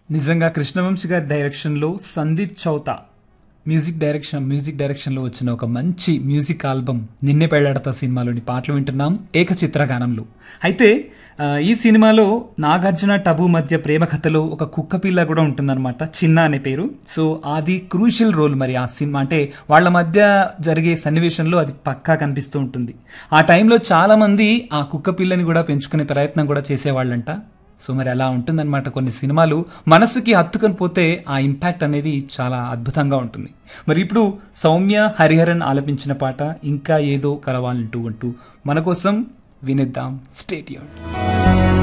నిజంగా కృష్ణవంశీ గారి డైరెక్షన్లో Sandeep Chowta music direction music డైరెక్షన్లో వచ్చిన ఒక మంచి మ్యూజిక్ ఆల్బమ్ నిన్నే పెళ్లాడతా సినిమాలోని పాటలు వింటున్నాం ఏకచిత్ర గానంలో అయితే ఆ, ఈ సినిమాలో నాగార్జున టబు మధ్య ప్రేమ కథలో ఒక కుక్క పిల్ల కూడా ఉంటుందన్నమాట చిన్న అనే పేరు సో అది క్రూషియల్ రోల్ మరి ఆ సినిమా అంటే వాళ్ళ మధ్య జరిగే సన్నివేశంలో అది పక్కా కనిపిస్తూ ఉంటుంది ఆ టైంలో చాలా మంది ఆ కుక్క పిల్లని కూడా పెంచుకునే ప్రయత్నం కూడా చేసేవాళ్ళంట సో మరి అలా ఉంటుందన్నమాట కొన్ని సినిమాలు మనసుకి హత్తుకొని పోతే ఆ ఇంపాక్ట్ అనేది చాలా అద్భుతంగా ఉంటుంది మరి ఇప్పుడు సౌమ్య హరిహరన్ ఆలపించిన పాట ఇంకా ఏదో కలవాలంటూ అంటూ మన కోసం వినిద్దాం స్టేట్